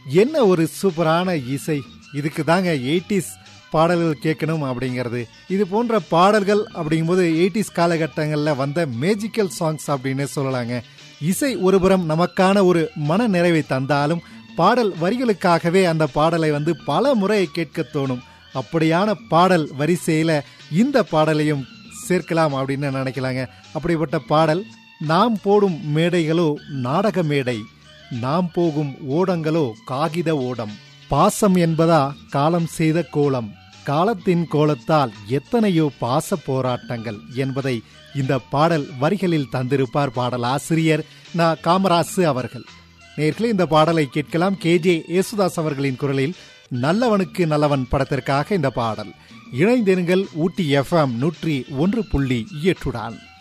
என்ன ஒரு சூப்பரான இசை இதுக்கு தாங்க எயிட்டிஸ் பாடல்கள் கேட்கணும் அப்படிங்கிறது இது போன்ற பாடல்கள் அப்படிங்கும்போது எயிட்டிஸ் காலகட்டங்களில் வந்த மேஜிக்கல் சாங்ஸ் அப்படின்னு சொல்லலாங்க இசை ஒருபுறம் நமக்கான ஒரு மன நிறைவை தந்தாலும் பாடல் வரிகளுக்காகவே அந்த பாடலை வந்து பல முறை கேட்க தோணும் அப்படியான பாடல் வரிசையில இந்த பாடலையும் சேர்க்கலாம் அப்படின்னு நினைக்கலாங்க அப்படிப்பட்ட பாடல் நாம் போடும் மேடைகளோ நாடக மேடை நாம் போகும் ஓடங்களோ காகித ஓடம் பாசம் என்பதா காலம் செய்த கோலம் காலத்தின் கோலத்தால் எத்தனையோ பாச போராட்டங்கள் என்பதை இந்த பாடல் வரிகளில் தந்திருப்பார் பாடல் ஆசிரியர் நா காமராசு அவர்கள் நேர்களே இந்த பாடலை கேட்கலாம் கே ஜே யேசுதாஸ் அவர்களின் குரலில் நல்லவனுக்கு நல்லவன் படத்திற்காக இந்த பாடல் இணைந்திருங்கள் ஊட்டி எஃப்எம் நூற்றி ஒன்று புள்ளி எட்டுடன்